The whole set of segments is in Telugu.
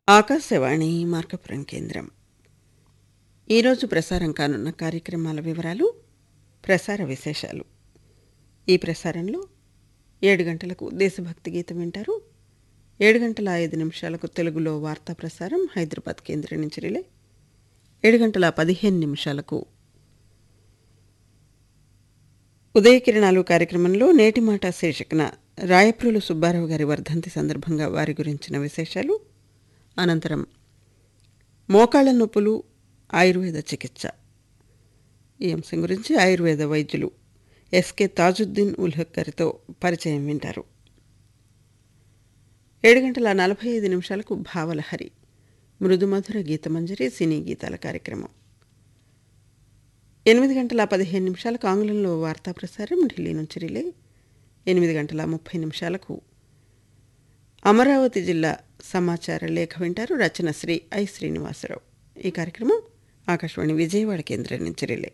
ఆకాశవాణి మార్కపురం కేంద్రం ఈరోజు ప్రసారం కానున్న కార్యక్రమాల వివరాలు ప్రసార విశేషాలు ఈ ప్రసారంలో ఏడు గంటలకు దేశభక్తి గీతం వింటారు ఏడు గంటల ఐదు నిమిషాలకు తెలుగులో వార్తా ప్రసారం హైదరాబాద్ కేంద్రం నుంచి రిలే ఏడు గంటల పదిహేను నిమిషాలకు ఉదయ కిరణాలు కార్యక్రమంలో నేటి మాట శీర్షికన రాయప్రులు సుబ్బారావు గారి వర్ధంతి సందర్భంగా వారి గురించిన విశేషాలు అనంతరం మోకాళ్ళ నొప్పులు ఆయుర్వేద చికిత్స ఈ అంశం గురించి ఆయుర్వేద వైద్యులు ఎస్కే తాజుద్దీన్ ఉల్హక్ గారితో పరిచయం వింటారు ఏడు గంటల నలభై ఐదు నిమిషాలకు భావలహరి మృదుమధుర గీతమంజరి సినీ గీతాల కార్యక్రమం ఎనిమిది గంటల పదిహేను నిమిషాలకు ఆంగ్లంలో వార్తా ప్రసారం ఢిల్లీ నుంచి రిలే ఎనిమిది గంటల ముప్పై నిమిషాలకు అమరావతి జిల్లా సమాచార లేఖ వింటారు రచన శ్రీ ఐ శ్రీనివాసరావు ఈ కార్యక్రమం ఆకాశవాణి విజయవాడ కేంద్రం నుంచి రిలే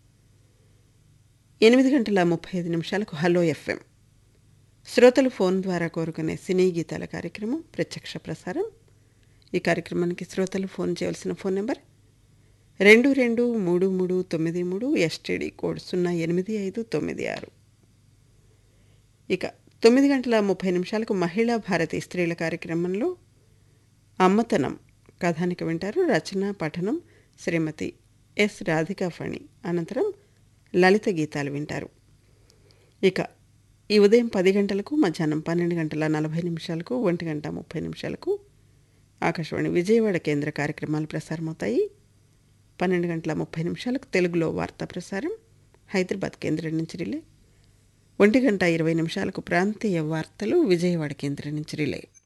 ఎనిమిది గంటల ముప్పై ఐదు నిమిషాలకు హలో ఎఫ్ఎం శ్రోతలు ఫోన్ ద్వారా కోరుకునే సినీ గీతాల కార్యక్రమం ప్రత్యక్ష ప్రసారం ఈ కార్యక్రమానికి శ్రోతలు ఫోన్ చేయవలసిన ఫోన్ నెంబర్ రెండు రెండు మూడు మూడు తొమ్మిది మూడు ఎస్టీడీ కోడ్ సున్నా ఎనిమిది ఐదు తొమ్మిది ఆరు ఇక తొమ్మిది గంటల ముప్పై నిమిషాలకు మహిళా భారతి స్త్రీల కార్యక్రమంలో అమ్మతనం కథానిక వింటారు రచన పఠనం శ్రీమతి ఎస్ రాధికా ఫణి అనంతరం లలిత గీతాలు వింటారు ఇక ఈ ఉదయం పది గంటలకు మధ్యాహ్నం పన్నెండు గంటల నలభై నిమిషాలకు ఒంటి గంట ముప్పై నిమిషాలకు ఆకాశవాణి విజయవాడ కేంద్ర కార్యక్రమాలు ప్రసారమవుతాయి పన్నెండు గంటల ముప్పై నిమిషాలకు తెలుగులో వార్తా ప్రసారం హైదరాబాద్ కేంద్రం నుంచి రిలే ఒంటి గంట ఇరవై నిమిషాలకు ప్రాంతీయ వార్తలు విజయవాడ కేంద్రం నుంచి రిలే